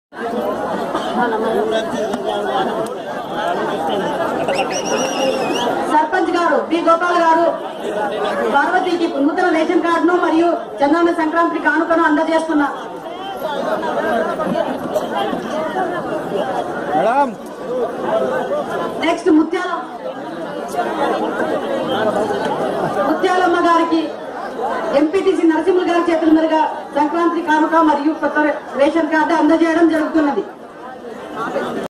సర్పంచ్ గారు బి గోపాల్ గారు పార్వతికి నూతన రేషన్ కార్డును మరియు చంద్రన్న సంక్రాంతి కానుకను అందజేస్తున్నారు మేడం నెక్స్ట్ ముత్యాల ముత్యాలమ్మ గారికి ఎంపీటీసీ నరసింహులు గారి చేతుల మీదుగా సంక్రాంతి కానుక మరియు కొత్త రేషన్ కార్డు అందజేయడం జరుగుతున్నది